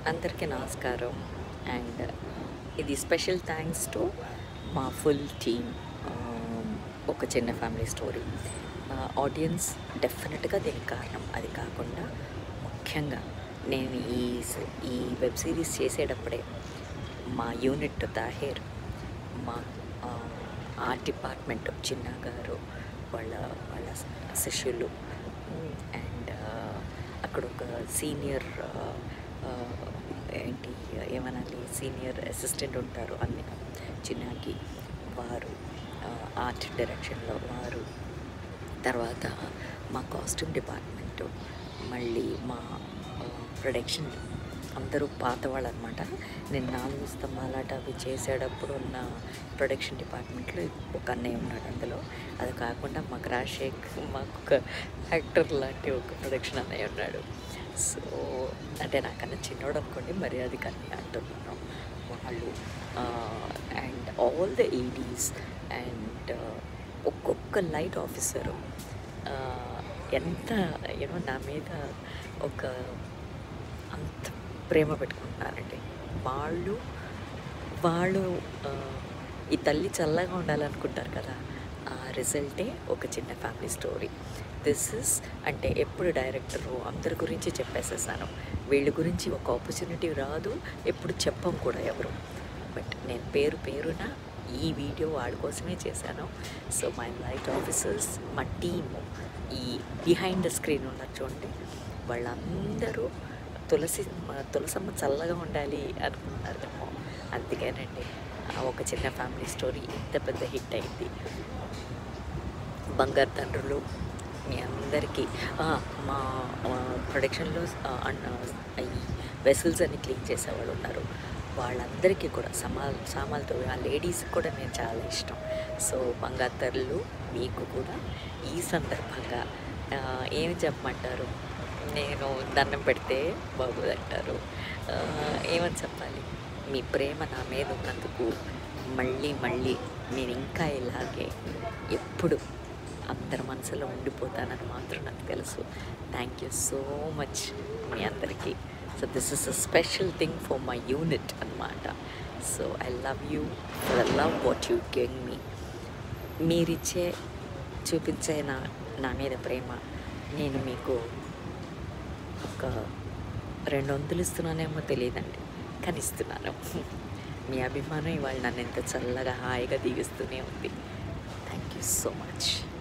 అందరికీ నమస్కారం అండ్ ఇది స్పెషల్ థ్యాంక్స్ టు మా ఫుల్ టీమ్ ఒక చిన్న ఫ్యామిలీ స్టోరీ ఆడియన్స్ డెఫినెట్గా దీనికి కారణం అది కాకుండా ముఖ్యంగా నేను ఈ స- ఈ వెబ్ సిరీస్ చేసేటప్పుడే మా యూనిట్ తాహేర్ మా ఆర్ట్ డిపార్ట్మెంట్ చిన్న గారు వాళ్ళ వాళ్ళ శిష్యులు అండ్ అక్కడ ఒక సీనియర్ ఏంటి ఏమనాలి సీనియర్ అసిస్టెంట్ ఉంటారు అన్ని చిన్నకి వారు ఆర్ట్ డైరెక్షన్లో వారు తర్వాత మా కాస్ట్యూమ్ డిపార్ట్మెంటు మళ్ళీ మా ప్రొడక్షన్ అందరూ పాత వాళ్ళు అనమాట నేను నాలుగు స్తంభాలాట అవి చేసేటప్పుడు ఉన్న ప్రొడక్షన్ డిపార్ట్మెంట్లో ఒక అన్నయ్య ఉన్నాడు అందులో అది కాకుండా మా రాజశేఖ్ మాకు ఒక యాక్టర్ లాంటి ఒక ప్రొడక్షన్ అన్నయ్య ఉన్నాడు సో అంటే నాకన్నా చిన్నోడు అనుకోండి మరి అది కానీ అంటున్నాను వాళ్ళు and all the ADs and ఒక్కొక్క లైట్ ఆఫీసరు ఎంత యూనో నా మీద ఒక అంత ప్రేమ పెట్టుకుంటున్నారండి వాళ్ళు వాళ్ళు ఆ, ఈ తల్లి చల్లగా ఉండాలనుకుంటారు కదా ఆ రిజల్టే ఒక చిన్న ఫ్యామిలీ స్టోరీ దిస్ ఇస్ అంటే ఎప్పుడు డైరెక్టరు అందరి గురించి చెప్పేసేసాను వీళ్ళ గురించి ఒక ఆపర్చునిటీ రాదు ఎప్పుడు చెప్పం కూడా ఎవరు బట్ నేను పేరు పేరున ఈ వీడియో వాళ్ళ కోసమే చేశాను సో మై లైట్ ఆఫీసర్స్ మా టీము ఈ బిహైండ్ ద స్క్రీన్ ఉన్నారు చూడండి వాళ్ళందరూ తులసి మా తులసమ్మ చల్లగా ఉండాలి అనుకుంటున్నారేమో అందుకేనండి ఆ ఒక చిన్న ఫ్యామిలీ స్టోరీ ఇంత పెద్ద హిట్ అయింది బంగారు తండ్రులు మీ అందరికీ ఆ, మా ప్రొడక్షన్లో ఈ వెసల్స్ అని క్లీన్ చేసేవాళ్ళు ఉన్నారు వాళ్ళందరికీ కూడా సమాల్ సామాన్లతో ఆ లేడీస్కి కూడా నేను చాలా ఇష్టం సో బంగారు తల్లులు మీకు కూడా ఈ సందర్భంగా ఆ, ఏమి చెప్పమంటారు నేను దండం పెడితే బాగోదంటారు ఆ, ఏమని చెప్పాలి మీ ప్రేమ నా మీద ఉన్నందుకు మళ్ళీ మళ్ళీ నేను ఇంకా ఇలాగే ఎప్పుడు అందరి మనసులో ఉండిపోతానని మాత్రం నాకు తెలుసు థ్యాంక్ యూ సో మచ్ మీ అందరికీ so this is a special thing for my unit అనమాట so I love you for the love what you giving me మీరిచ్చే చూపించే నా నా మీద ప్రేమ నేను మీకు ఒక రెండు వందలు ఇస్తున్నానేమో తెలియదండి కానీ ఇస్తున్నాను మీ అభిమానం ఇవాళ నన్ను ఎంత చల్లగా హాయిగా దిగిస్తూనే ఉంది థ్యాంక్ యూ సో మచ్